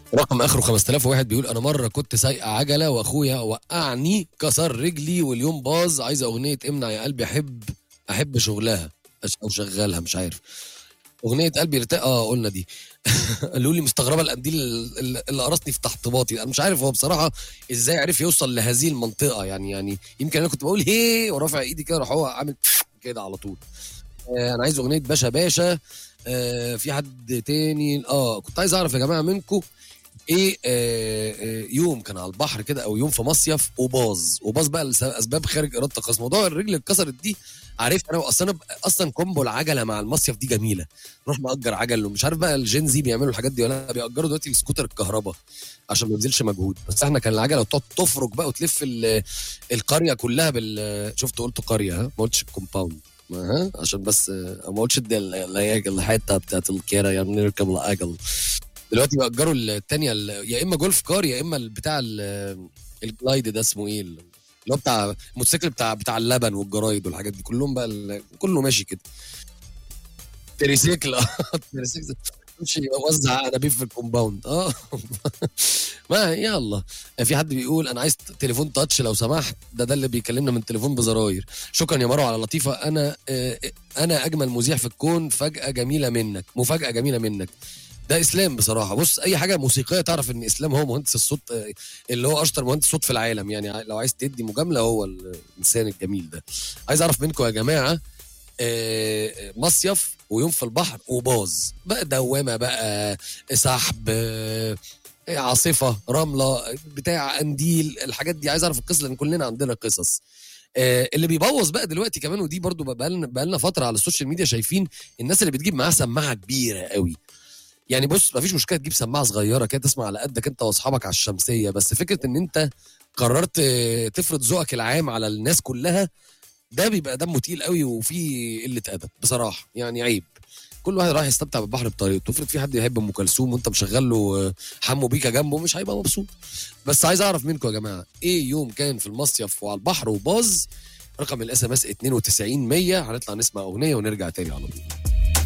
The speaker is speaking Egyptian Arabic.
رقم اخره 5001 بيقول انا مره كنت سايقه عجله واخويا وقعني كسر رجلي واليوم باظ عايزه اغنيه امنع يا قلبي احب احب شغلها أش- او شغالها مش عارف اغنيه قلبي ارتاح اه قلنا دي قالوا لي مستغربه القنديل اللي اللي قرصني في تحت باطي انا مش عارف هو بصراحه ازاي عرف يوصل لهذه المنطقه يعني يعني يمكن انا كنت بقول هي ورافع ايدي كده راح هو عامل كده على طول آه انا عايز اغنيه باشا باشا آه في حد تاني اه كنت عايز اعرف يا جماعه منكم ايه آه آه يوم كان على البحر كده او يوم في مصيف وباظ وباظ بقى لاسباب خارج ارادتك خلاص موضوع الرجل اللي اتكسرت دي عارف انا اصلا انا اصلا كومبو العجله مع المصيف دي جميله نروح نأجر عجل ومش عارف بقى الجين زي بيعملوا الحاجات دي ولا لا بيأجروا دلوقتي السكوتر الكهرباء عشان ما يبذلش مجهود بس احنا كان العجله وتقعد تفرك بقى وتلف ال- القريه كلها بال شفت قلت قريه ها ما قلتش الكومباوند ما ها عشان بس آه، ما قلتش دي ال- اللي هي الحته بتاعت الكيره يعني نركب العجل دلوقتي بيأجروا التانية ال- يا اما جولف كار يا اما ال- بتاع ال- الجلايد ده اسمه ايه اللي هو بتاع الموتوسيكل بتاع بتاع اللبن والجرايد والحاجات دي كلهم بقى ال- كله ماشي كده تريسيكل اه تريسيكل يمشي يوزع انابيب في الكومباوند اه ما يلا في حد بيقول انا عايز تليفون تاتش لو سمحت ده ده اللي بيكلمنا من تليفون بزراير شكرا يا مروه على لطيفه انا آه، انا اجمل مذيع في الكون فجاه جميله منك مفاجاه جميله منك ده اسلام بصراحه بص اي حاجه موسيقيه تعرف ان اسلام هو مهندس الصوت آه، اللي هو اشطر مهندس صوت في العالم يعني لو عايز تدي مجامله هو الانسان الجميل ده عايز اعرف منكم يا جماعه آه، مصيف ويوم في البحر وباظ بقى دوامه بقى سحب آه، عاصفه رمله بتاع قنديل الحاجات دي عايز اعرف القصه لان كلنا عندنا قصص آه، اللي بيبوظ بقى دلوقتي كمان ودي برضو بقى لنا بقى لنا فتره على السوشيال ميديا شايفين الناس اللي بتجيب معاها سماعه كبيره قوي يعني بص مفيش مشكله تجيب سماعه صغيره كده تسمع على قدك انت واصحابك على الشمسيه بس فكره ان انت قررت آه، تفرض ذوقك العام على الناس كلها ده بيبقى دمه تقيل قوي وفيه قله ادب بصراحه يعني عيب كل واحد راح يستمتع بالبحر بطريقته افرض في حد يحب ام كلثوم وانت مشغل له آه، حمو بيكا جنبه مش هيبقى مبسوط بس عايز اعرف منكم يا جماعه ايه يوم كان في المصيف وعلى البحر وباظ رقم الاس ام اس 92 100 هنطلع نسمع اغنيه ونرجع تاني على طول